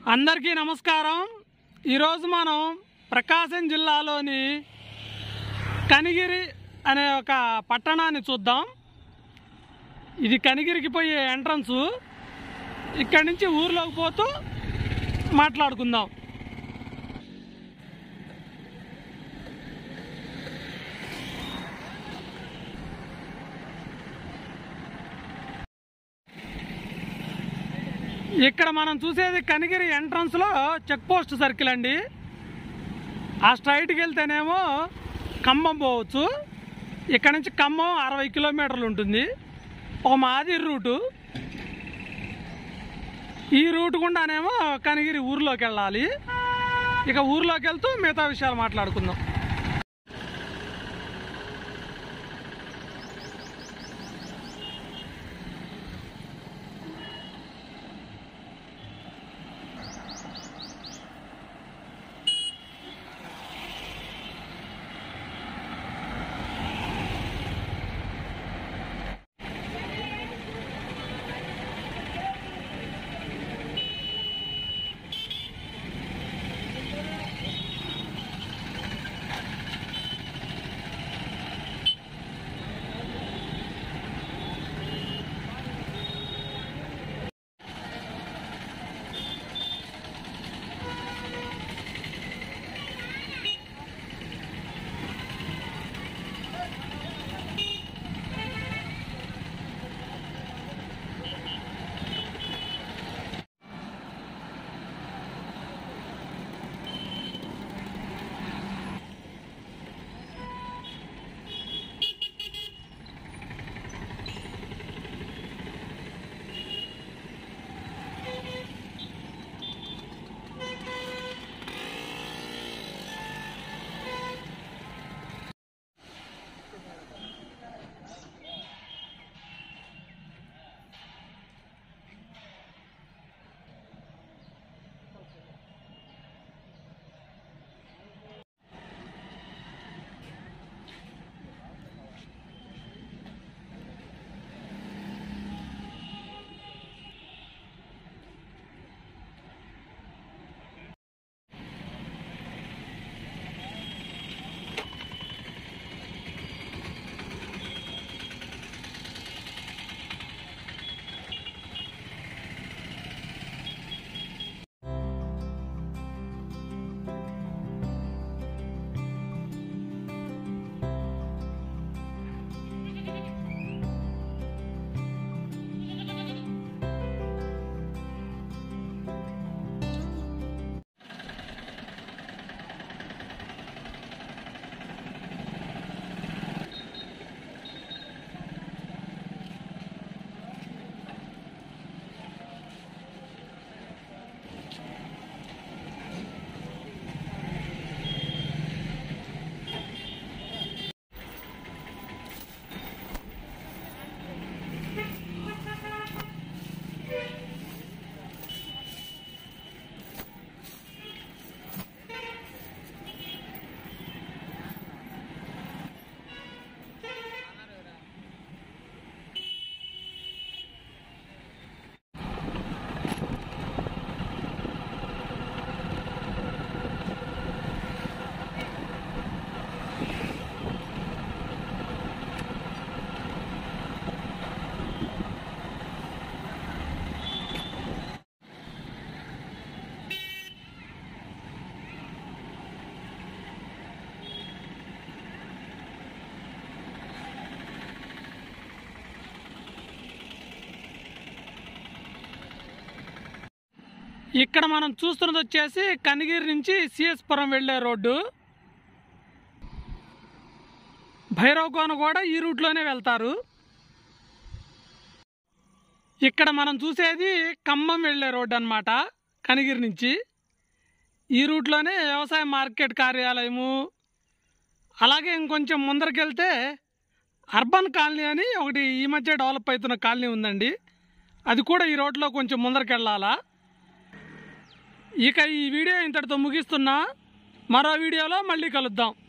అందరికీ నమస్కారం ఈరోజు మనం ప్రకాశం జిల్లాలోని కనిగిరి అనే ఒక పట్టణాన్ని చూద్దాం ఇది కనిగిరికి పోయే ఎంట్రన్స్ ఇక్కడి నుంచి ఊర్లోకి పోతూ మాట్లాడుకుందాం ఇక్కడ మనం చూసేది కనిగిరి ఎంట్రన్స్ లో చెక్ పోస్ట్ సర్కిల్ అండి ఆ స్ట్రైట్కి వెళ్తేనేమో ఖమ్మం పోవచ్చు ఇక్కడ నుంచి ఖమ్మం అరవై కిలోమీటర్లు ఉంటుంది ఒక మాది రూటు ఈ రూట్ గుండానేమో కనిగిరి ఊర్లోకి వెళ్ళాలి ఇక ఊర్లోకి వెళ్తూ మిగతా విషయాలు మాట్లాడుకుందాం ఇక్కడ మనం చూస్తున్నది వచ్చేసి కనిగిరి నుంచి సిఎస్పురం వెళ్ళే రోడ్డు భైరవకోన కూడా ఈ రూట్లోనే వెళ్తారు ఇక్కడ మనం చూసేది ఖమ్మం వెళ్ళే రోడ్డు అన్నమాట కనిగిరి నుంచి ఈ రూట్లోనే వ్యవసాయ మార్కెట్ కార్యాలయము అలాగే ఇంకొంచెం ముందరకెళ్తే అర్బన్ కాలనీ అని ఒకటి ఈ మధ్య డెవలప్ అవుతున్న కాలనీ ఉందండి అది కూడా ఈ రోడ్లో కొంచెం ముందరకెళ్ళాలా ఇక ఈ వీడియో ఇంతటితో ముగిస్తున్నా మరో వీడియోలో మళ్ళీ కలుద్దాం